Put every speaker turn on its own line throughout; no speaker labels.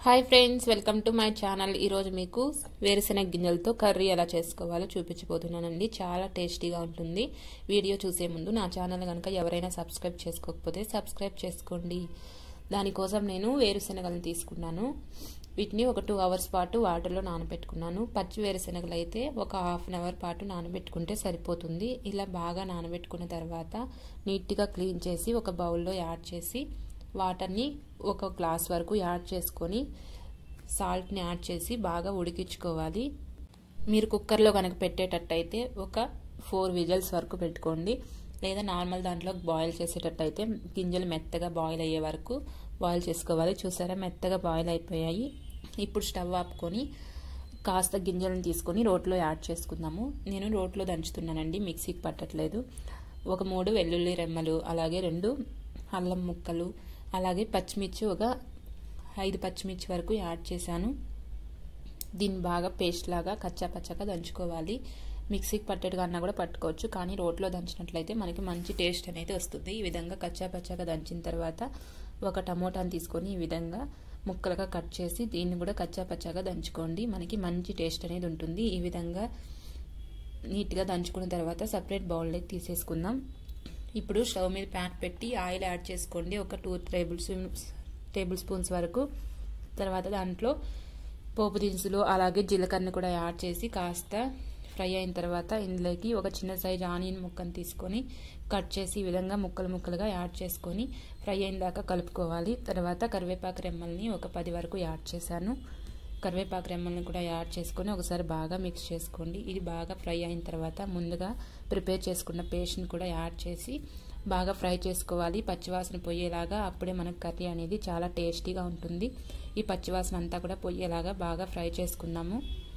hi friends welcome to my channel ఈరోజు మీకు వేరుశెనగ గింజలతో కర్రీ ఎలా చేసుకోవాలో చూపించబోతున్నానండి చాలా టేస్టీగా ఉంటుంది వీడియో చూసే ముందు నా ఛానల్ కనుక ఎవరైనా సబ్స్క్రైబ్ చేసుకోకపోతే సబ్స్క్రైబ్ చేసుకోండి దానికోసం నేను వేరుశెనగలను తీసుకున్నాను వీటిని ఒక టూ అవర్స్ పాటు వాటర్లో నానబెట్టుకున్నాను పచ్చి వేరుశెనగలు అయితే ఒక హాఫ్ అన్ అవర్ పాటు నానబెట్టుకుంటే సరిపోతుంది ఇలా బాగా నానబెట్టుకున్న తర్వాత నీట్గా క్లీన్ చేసి ఒక బౌల్లో యాడ్ చేసి వాటర్ని ఒక గ్లాస్ వరకు యాడ్ చేసుకొని సాల్ట్ని యాడ్ చేసి బాగా ఉడికించుకోవాలి మీరు కుక్కర్లో కనుక పెట్టేటట్టయితే ఒక ఫోర్ విజల్స్ వరకు పెట్టుకోండి లేదా నార్మల్ దాంట్లో బాయిల్ చేసేటట్టయితే గింజలు మెత్తగా బాయిల్ అయ్యే వరకు బాయిల్ చేసుకోవాలి చూసారా మెత్తగా బాయిల్ అయిపోయాయి ఇప్పుడు స్టవ్ ఆపుకొని కాస్త గింజలను తీసుకొని రోట్లో యాడ్ చేసుకుందాము నేను రోట్లో దంచుతున్నానండి మిక్సీకి పట్టట్లేదు ఒక మూడు వెల్లుల్లి రెమ్మలు అలాగే రెండు అల్లం ముక్కలు అలాగే పచ్చిమిర్చి ఒక ఐదు పచ్చిమిర్చి వరకు యాడ్ చేశాను దీన్ని బాగా పేస్ట్ లాగా కచ్చా పచ్చగా దంచుకోవాలి మిక్సీకి పట్టేట్టుగా అన్నా కూడా పట్టుకోవచ్చు కానీ రోట్లో దంచినట్లయితే మనకి మంచి టేస్ట్ అనేది వస్తుంది ఈ విధంగా కచ్చా పచ్చగా దంచిన తర్వాత ఒక టమోటాని తీసుకొని ఈ విధంగా ముక్కలుగా కట్ చేసి దీన్ని కూడా కచ్చా పచ్చగా దంచుకోండి మనకి మంచి టేస్ట్ అనేది ఉంటుంది ఈ విధంగా నీట్గా దంచుకున్న తర్వాత సపరేట్ బౌల్లోకి తీసేసుకుందాం ఇప్పుడు స్టవ్ మీద ప్యాన్ పెట్టి ఆయిల్ యాడ్ చేసుకోండి ఒక two tablespoons tablespoons వరకు తర్వాత దాంట్లో పోపు దినుసులు అలాగే జీలకర్ర కూడా యాడ్ చేసి కాస్త ఫ్రై అయిన తర్వాత ఇందులోకి ఒక చిన్న సైజ్ ఆనియన్ ముక్కను తీసుకొని కట్ చేసి ఈ విధంగా ముక్కలు ముక్కలుగా యాడ్ చేసుకొని ఫ్రై అయిన దాకా కలుపుకోవాలి తర్వాత కరివేపాకు రెమ్మల్ని ఒక పది వరకు యాడ్ చేశాను కరివేపాకు రెమ్మల్ని కూడా యాడ్ చేసుకొని ఒకసారి బాగా మిక్స్ చేసుకోండి ఇది బాగా ఫ్రై అయిన తర్వాత ముందుగా ప్రిపేర్ చేసుకున్న పేస్ట్ని కూడా యాడ్ చేసి బాగా ఫ్రై చేసుకోవాలి పచ్చివాసన పోయేలాగా అప్పుడే మనకు కర్రీ అనేది చాలా టేస్టీగా ఉంటుంది ఈ పచ్చివాసన అంతా కూడా పోయేలాగా బాగా ఫ్రై చేసుకున్నాము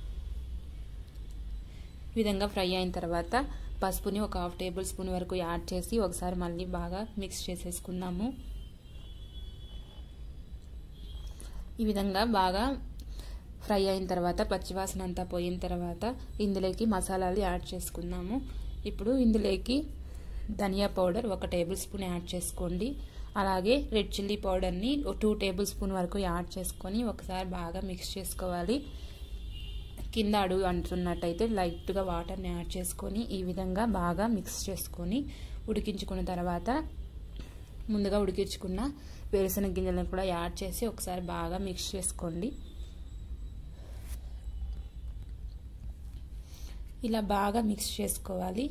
ఈ విధంగా ఫ్రై అయిన తర్వాత పసుపుని ఒక హాఫ్ టేబుల్ స్పూన్ వరకు యాడ్ చేసి ఒకసారి మళ్ళీ బాగా మిక్స్ చేసేసుకుందాము ఈ విధంగా బాగా ఫ్రై అయిన తర్వాత పచ్చివాసన అంతా పోయిన తర్వాత ఇందులోకి మసాలాలు యాడ్ చేసుకుందాము ఇప్పుడు ఇందులోకి ధనియా పౌడర్ ఒక టేబుల్ స్పూన్ యాడ్ చేసుకోండి అలాగే రెడ్ చిల్లీ పౌడర్ని టూ టేబుల్ స్పూన్ వరకు యాడ్ చేసుకొని ఒకసారి బాగా మిక్స్ చేసుకోవాలి కింద అడుగు అంటున్నట్టయితే లైట్గా వాటర్ని యాడ్ చేసుకొని ఈ విధంగా బాగా మిక్స్ చేసుకొని ఉడికించుకున్న తర్వాత ముందుగా ఉడికించుకున్న వేరుశనగ గింజలను కూడా యాడ్ చేసి ఒకసారి బాగా మిక్స్ చేసుకోండి ఇలా బాగా మిక్స్ చేసుకోవాలి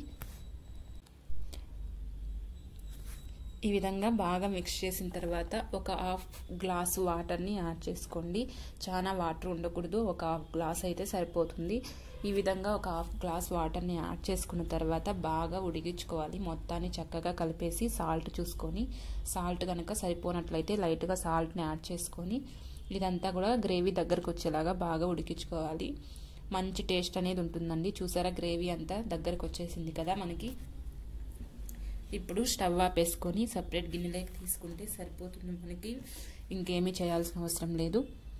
ఈ విధంగా బాగా మిక్స్ చేసిన తర్వాత ఒక హాఫ్ గ్లాసు వాటర్ని యాడ్ చేసుకోండి చాలా వాటర్ ఉండకూడదు ఒక హాఫ్ గ్లాస్ అయితే సరిపోతుంది ఈ విధంగా ఒక హాఫ్ గ్లాస్ వాటర్ని యాడ్ చేసుకున్న తర్వాత బాగా ఉడిగించుకోవాలి మొత్తాన్ని చక్కగా కలిపేసి సాల్ట్ చూసుకొని సాల్ట్ కనుక సరిపోనట్లయితే లైట్గా సాల్ట్ని యాడ్ చేసుకొని ఇదంతా కూడా గ్రేవీ దగ్గరకు వచ్చేలాగా బాగా ఉడికించుకోవాలి మంచి టేస్ట్ అనేది ఉంటుందండి చూసారా గ్రేవీ అంతా దగ్గరకు వచ్చేసింది కదా మనకి ఇప్పుడు స్టవ్ ఆపేసుకొని సపరేట్ గిన్నెలోకి తీసుకుంటే సరిపోతుంది మనకి ఇంకేమీ చేయాల్సిన అవసరం లేదు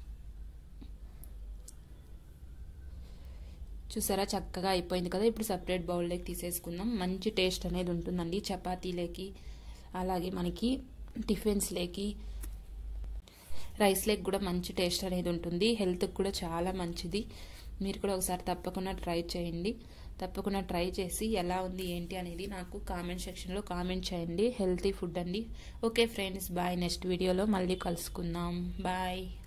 చూసారా చక్కగా అయిపోయింది కదా ఇప్పుడు సపరేట్ బౌల్లోకి తీసేసుకుందాం మంచి టేస్ట్ అనేది ఉంటుందండి చపాతీలోకి అలాగే మనకి టిఫిన్స్లోకి రైస్ లేక్ కూడా మంచి టేస్ట్ అనేది ఉంటుంది హెల్త్కి కూడా చాలా మంచిది మీరు కూడా ఒకసారి తప్పకుండా ట్రై చేయండి తప్పకుండా ట్రై చేసి ఎలా ఉంది ఏంటి అనేది నాకు కామెంట్ సెక్షన్లో కామెంట్ చేయండి హెల్తీ ఫుడ్ అండి ఓకే ఫ్రెండ్స్ బాయ్ నెక్స్ట్ వీడియోలో మళ్ళీ కలుసుకుందాం బాయ్